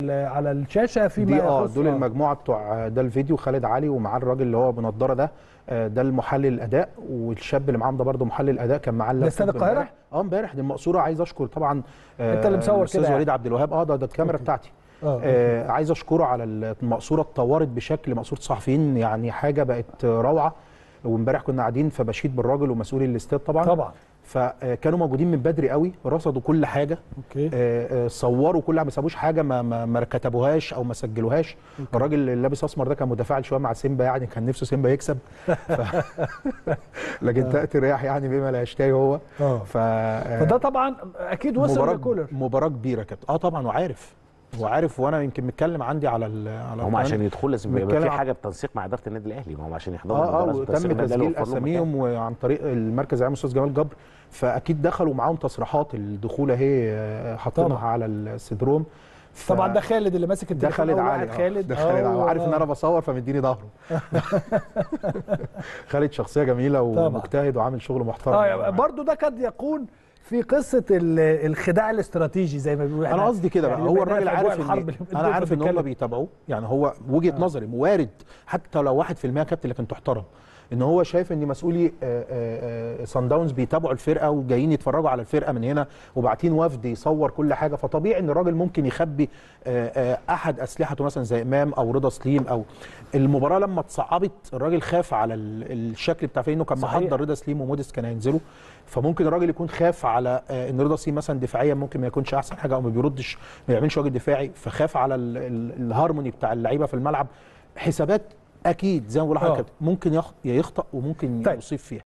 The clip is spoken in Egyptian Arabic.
على الشاشه فيما دي اه يخص دول المجموعه بتوع ده الفيديو خالد علي ومعاه الراجل اللي هو بنضاره ده آه، ده المحلل الاداء والشاب اللي معاهم ده برده محلل اداء كان معاه اللابتوب استاد القاهرة؟ امبارح. اه امبارح دي المقصوره عايز اشكر طبعا آه، أنت اللي مصور الأستاذ كده يعني. وليد عبد الوهاب اه ده, ده الكاميرا أوكي. بتاعتي آه، آه عايز اشكره على المقصوره اتطورت بشكل مقصوره صحفيين يعني حاجه بقت روعه وامبارح كنا قاعدين فبشيد بالراجل ومسؤول الاستاد طبعا طبعا فكانوا موجودين من بدري قوي رصدوا كل حاجه اوكي آه، آه، صوروا كل ما سابوش حاجه ما ما, ما كتبوهاش او ما سجلوهاش الراجل اللي لابس اسمر ده كان متفاعل شويه مع سيمبا يعني كان نفسه سيمبا يكسب ف... لكن تاتي الرياح يعني بما لا يشتهي هو اه ف آه، فده طبعا اكيد وصل مباراه لكولر مباراه كبيره كابتن اه طبعا وعارف وعارف وانا يمكن متكلم عندي على ال... على هم القناة. عشان يدخلوا لازم يبقى بنتكلم في عن- حاجه بتنسيق مع اداره النادي الاهلي ما هم عشان يحضروا اه اه المباراة لازم وتم تنسيق النادي الأهلي تسجيل ويوفر لهم مكان. اساميهم وعن طريق المركز العام الاستاذ جمال جبر فاكيد دخلوا معاهم تصريحات الدخول اهي آه، حاطينها طبعا. على السيدروم ف- طبعا ده خالد اللي ماسك ده التليفون خالد أول علي واحد آه، خالد ده خالد علي آه، عارف ان آه. انا بصور فمديني ظهره خالد شخصيه جميله طبعا. ومجتهد وعامل شغل محترم اه برضه ده قد يكون في قصه ال- الخداع الاستراتيجي زي ما بيقولوا انا إحنا قصدي كده بقى يعني هو بما الراجل إننا في أجواء عارف ان الحرب اللي انا بندور عارف ان هم بنتكلم. بيتابعوه يعني هو وجهه نظري وارد حتى لو 1% كابتن لكن تحترم ان هو شايف ان مسؤولي سان داونز بيتابعوا الفرقه وجايين يتفرجوا على الفرقه من هنا وبعتين وفد يصور كل حاجه فطبيعي ان الراجل ممكن يخبي آه، آه، احد اسلحته مثلا زي امام او رضا سليم او المباراه لما اتصعبت الراجل خاف على ال- الشكل بتاع فريقه انه كان صحيح. محضر رضا سليم وموديس كان هينزلوا فممكن الراجل يكون خاف على آه، ان رضا سليم مثلا دفاعيا ممكن ما يكونش احسن حاجه او ما بيردش ما يعملش واجب دفاعي فخاف على ال- ال- الهارموني بتاع اللعيبه في الملعب حسابات اكيد زي ما بقول آه. لحضرتك ممكن يخ- يا يخطأ وممكن طيب. يصيب فيها